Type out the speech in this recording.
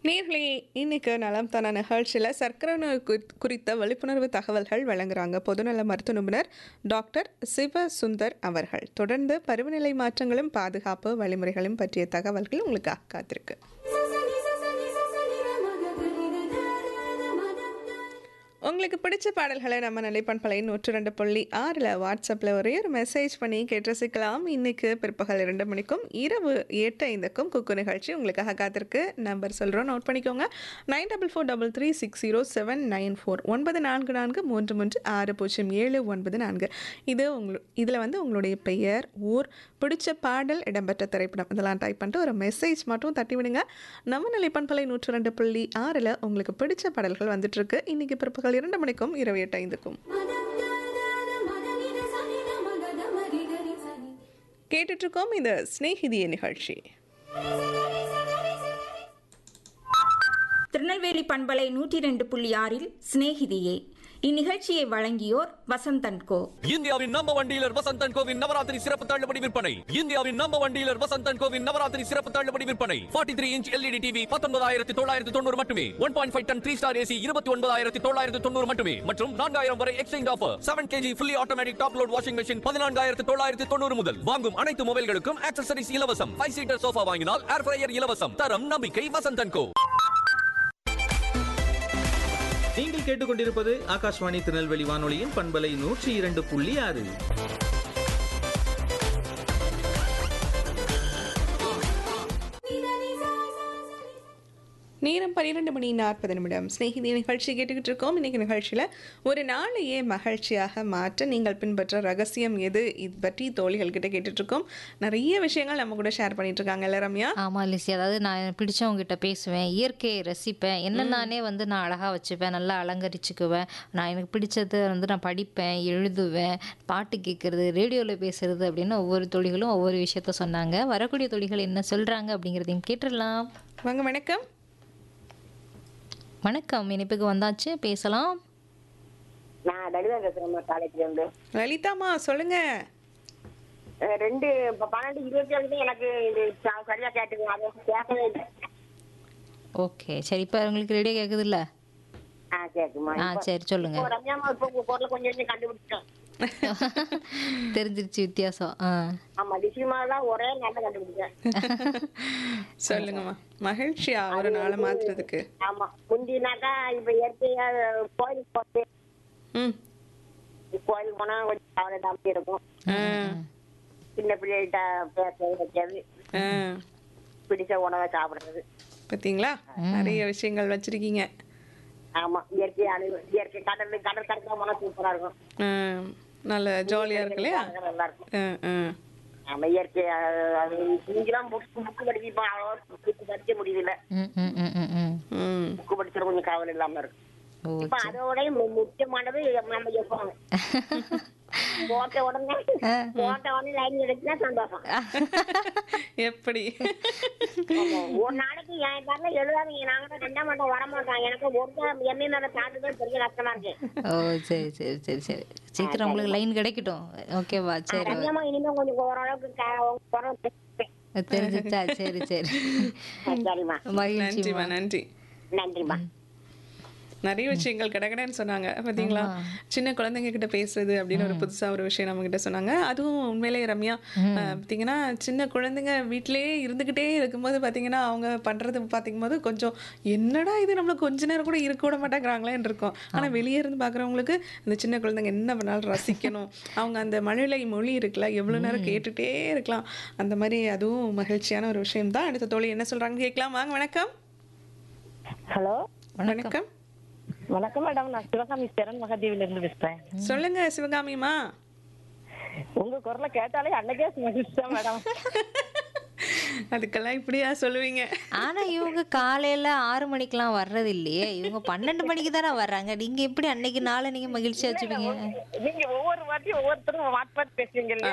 நேர்களே இன்னைக்கு நலம் தான நிகழ்ச்சியில் சர்க்கரை நோய் குறி- குறித்த விழிப்புணர்வு தகவல்கள் வழங்குறாங்க பொதுநல மருத்துவ நிபுணர் டாக்டர் சிவ சுந்தர் அவர்கள் தொடர்ந்து பருவநிலை மாற்றங்களும் பாதுகாப்பு வழிமுறைகளும் பற்றிய தகவல்கள் உங்களுக்காக காத்திருக்கு உங்களுக்கு பிடிச்ச பாடல்களை நம்ம நிலைப்பண்பலை நூற்று ரெண்டு புள்ளி ஆறில் வாட்ஸ்அப்பில் ஒரே ஒரு மெசேஜ் பண்ணி கேட்டு ரசிக்கலாம் இன்னைக்கு பிற்பகல் இரண்டு மணிக்கும் இரவு எட்டு ஐந்துக்கும் குக்கு நிகழ்ச்சி உங்களுக்காக காத்திருக்கு நம்பர் சொல்கிறோம் நோட் பண்ணிக்கோங்க nine double four double three six zero seven nine four ஒன்பது நான்கு நான்கு மூன்று மூன்று ஆறு பூஜ்ஜியம் ஏழு ஒன்பது நான்கு இது உங்களு இதில் வந்து உங்களுடைய பெயர் ஊர் பிடிச்ச பாடல் இடம்பெற்ற திரைப்படம் இதெல்லாம் டைப் பண்ணிட்டு ஒரு மெசேஜ் மட்டும் தட்டி விடுங்க நம்ம நிலைப்பண்பலை நூற்று ரெண்டு புள்ளி ஆறில் உங்களுக்கு பிடிச்ச பாடல்கள் வந்துட்டு இருக்கு இன்னைக்கு பிற்பகல் இரண்டு மணிக்கும் இரவு எட்டு ஐந்துக்கும் கேட்டுட்டு இருக்கோம் இந்த ஸ்நேகிதிய நிகழ்ச்சி திருநெல்வேலி பண்பலை நூற்றி ரெண்டு புள்ளி ஆறில் சிநேகிதியே இந்நிகழ்ச்சியை வழங்கியோர் வசந்தன் கோ இந்தியாவின் நம்பர் ஒன் டீலர் வசந்தன் கோவின் நவராத்திரி சிறப்பு தள்ளுபடி விற்பனை இந்தியாவின் நம்பர் ஒன் டீலர் வசந்தன் கோவின் நவராத்திரி சிறப்பு தள்ளுபடி விற்பனை 43 த்ரீ இன்ச் எல்இடி டிவி பத்தொன்பதாயிரத்தி தொள்ளாயிரத்தி தொண்ணூறு மட்டுமே one point five ton three star AC இருபத்தி ஒன்பதாயிரத்தி தொள்ளாயிரத்தி தொண்ணூறு மட்டுமே மற்றும் நான்காயிரம் வரை exchange offer seven KG fully automatic top load washing machine பதினான்காயிரத்தி தொள்ளாயிரத்தி தொண்ணூறு முதல் வாங்கும் அனைத்து மொபைல்களுக்கும் ஆக்சசரிஸ் இலவசம் ஃபைவ் சீட்டர் சோஃபா வாங்கினால் ஏர் ஃப்ரையர் இலவசம் தரம் நம்பிக்கை வசந்தன் கோ நீங்கள் கேட்டுக்கொண்டிருப்பது ஆகாஷ்வாணி திருநெல்வேலி வானொலியின் பண்பலை நூற்றி இரண்டு புள்ளி ஆறு நேரம் பன்னிரெண்டு மணி நாற்பது நிமிடம் ஸ்நேகிதி நிகழ்ச்சி கேட்டுக்கிட்டு இருக்கோம் இன்னைக்கு நிகழ்ச்சியில் ஒரு நாளையே மகிழ்ச்சியாக மாற்ற நீங்கள் பின்பற்ற ரகசியம் எது இது பற்றி தோழிகள் கிட்ட கேட்டுட்டு இருக்கோம் நிறைய விஷயங்கள் நம்ம கூட ஷேர் பண்ணிட்டு இருக்காங்க இல்ல ரம்யா ஆமா லிசி அதாவது நான் பிடிச்சவங்க கிட்ட பேசுவேன் இயற்கையை ரசிப்பேன் என்ன நானே வந்து நான் அழகா வச்சுப்பேன் நல்லா அலங்கரிச்சுக்குவேன் நான் எனக்கு பிடிச்சது வந்து நான் படிப்பேன் எழுதுவேன் பாட்டு கேட்கறது ரேடியோவில் பேசுறது அப்படின்னு ஒவ்வொரு தொழிகளும் ஒவ்வொரு விஷயத்த சொன்னாங்க வரக்கூடிய தொழிகள் என்ன சொல்றாங்க அப்படிங்கிறதையும் கேட்டுடலாம் வாங்க வணக்கம் வணக்கம் இனிப்புக்கு வந்தாச்சு பேசலாம் நான் லலிதா பேசுறேம்மா காலேஜ்ல இருந்து லலிதாமா சொல்லுங்க அஹ் ரெண்டு இப்ப பன்னெண்டு இருபத்தி ஏழு எனக்கு இது ச- சரியா கேட்டுங்க அது கேட்கவே இல்லை ஓகே சரி இப்போ உங்களுக்கு ரெடியாக கேட்குது இல்லை ஆ கேக்குமா ஆ சரி சொல்லுங்க இப்போ ரம்யாமா இப்போ உங்க குரலை கொஞ்சம் கொஞ்சம் கண்டுபிடிச்சிட்டோம் தெரிஞ்சிருச்சு வித்தியாசம் ஆ ஆமா டிசிமா தான் ஒரே நல்ல கண்டுபிடிச்சேன் சொல்லுங்கம்மா மகிழ்ச்சியா ஒரு நாளை மாத்துறதுக்கு ஆமா முந்தினாக்கா இப்ப இயற்கையா கோயிலுக்கு போட்டு ம் கோயிலுக்கு போனா கொஞ்சம் கவலை இல்லாம இருக்கும் ஆ, சின்ன பிள்ளைகிட்ட பேச வைக்கிறது ஆ. பிடிச்ச உணவை சாப்பிடுறது பாத்தீங்களா நிறைய விஷயங்கள் வச்சிருக்கீங்க ஆமா இயற்கை அணு இயற்கை கடல் கடல் கடற்கரை போனா சூப்பரா இருக்கும் ஆ, நல்ல ஜாலியா இருக்கு இல்லையா நல்லா இருக்கும் ஆ, ஆ. ஆமா இயற்கை அஹ், அது நீங்களாம் புக்கு புக்கு படிப்போம் அவ்வளோ புக்கு படிக்க முடியல ம் ம் ம் ம் ம் ம் புக்கு படிச்சுட கொஞ்சம் கவலை இல்லாம இருக்கு ஓ இப்ப அதோட மு- முக்கியமானது நம்ம எப்போங்க போட்ட உடனே போட்ட உடனே லைன் கிடைச்சுன்னா சந்தோஷம் எப்படி ஆமா. ஒரு நாளைக்கு என் காரில் எழுதாதீங்க நாங்க ரெண்டாம் மாட்டோம் வர மாட்டோம் எனக்கு ஒரு எம்ஏ மேல தாண்டுறது பெரிய கஷ்டமா இருக்கு ஓ சரி சரி சரி சரி சீக்கிரம் உங்களுக்கு லைன் கிடைக்கட்டும் ஓகேவா சரி ரம்யமா இனிமே கொஞ்சம் ஓரளவுக்கு க- குரல் பேசுவேன். தெரிஞ்சிச்சா சரி சரி சரிம்மா மகிழ்ச்சி நன்றிம்மா நன்றி நன்றிம்மா நிறைய விஷயங்கள் கடகடன்னு சொன்னாங்க பாத்தீங்களா சின்ன குழந்தைங்க கிட்ட பேசுறது அப்படின்னு ஒரு புதுசா ஒரு விஷயம் நம்ம கிட்ட சொன்னாங்க அதுவும் உண்மையிலேயே ரம்யா அஹ், பாத்தீங்கன்னா சின்ன குழந்தைங்க வீட்டிலேயே இருந்துகிட்டே இருக்கும்போது பாத்தீங்கன்னா அவங்க பண்றது பாத்தீங்கும்போது கொஞ்சம் என்னடா இது நம்மள கொஞ்ச நேரம் கூட இருக்க விட மாட்டேங்கிறாங்களேன்னு இருக்கும் ஆனா வெளியே இருந்து பாக்குறவங்களுக்கு இந்த சின்ன குழந்தைங்க என்ன பண்ணாலும் ரசிக்கணும் அவங்க அந்த மழலை மொழி இருக்குல்ல எவ்வளவு நேரம் கேட்டுட்டே இருக்கலாம் அந்த மாதிரி அதுவும் மகிழ்ச்சியான ஒரு விஷயம் தான் அடுத்த தோழி என்ன சொல்றாங்க கேட்கலாம் வாங்க வணக்கம் ஹலோ வணக்கம் வணக்கம் மேடம் நான் சிவகாமி சரண் மகாதேவில இருந்து பேசுறேன் சொல்லுங்க சிவகாமிமா உங்க குரலை கேட்டாலே அன்னைக்கே மகிழ்ச்சிதான் மேடம் அதுக்கெல்லாம் இப்படியா சொல்லுவீங்க ஆனா இவங்க காலையில ஆறு மணிக்கெல்லாம் வர்றது இல்லையே இவங்க பன்னெண்டு மணிக்கு தானே வர்றாங்க நீங்க எப்படி அன்னைக்கு நாளை நீங்க மகிழ்ச்சியா வச்சுப்பீங்க நீங்க ஒவ்வொரு வாட்டியும் ஒவ்வொருத்தரும் மாற்றி மாற்றி பேசுவீங்க இல்லையா